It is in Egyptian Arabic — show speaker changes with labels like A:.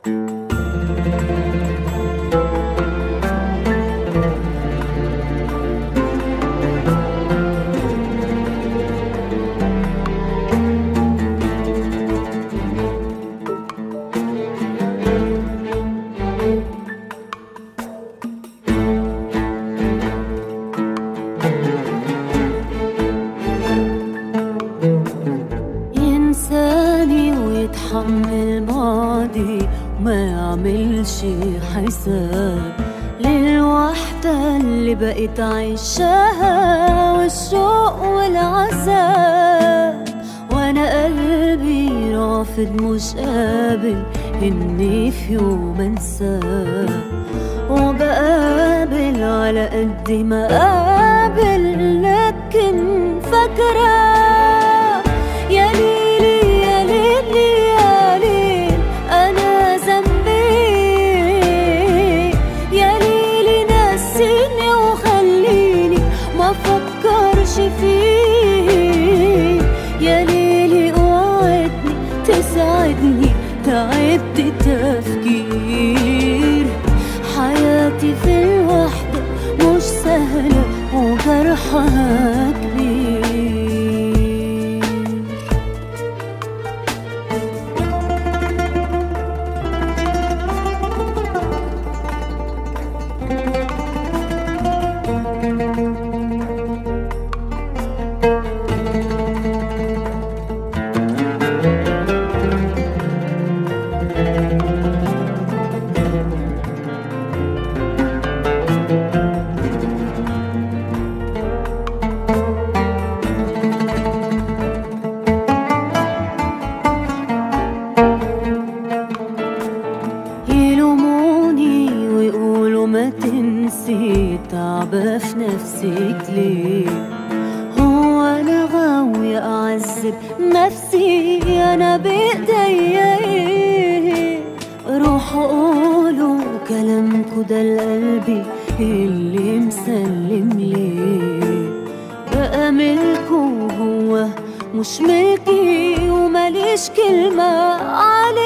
A: ينساني ويتحمل بعدي وما يعملش حساب للوحدة اللي بقيت عايشاها والشوق والعذاب وانا قلبي رافض مش قابل اني في يوم انساه وبقابل على قد ما قابل لكن فاكرة يا ليلي يا ليلي يا ليل أنا ذنبي يا ليلي نسيني وخليني ما فكرش فيه يا ليلي اوعدني تساعدني تعبت تفكير حياتي في الوحدة مش سهلة وجرحها كبير يلوموني ويقولوا ما تنسي تعبة في نفسك ليه هو انا غاوية اعذب نفسي انا بايديا ايه روحوا قولوا كلامكوا ده لقلبي اللي مسلم ليه بقى ملكه هو مش ملكي ومليش كلمة عليه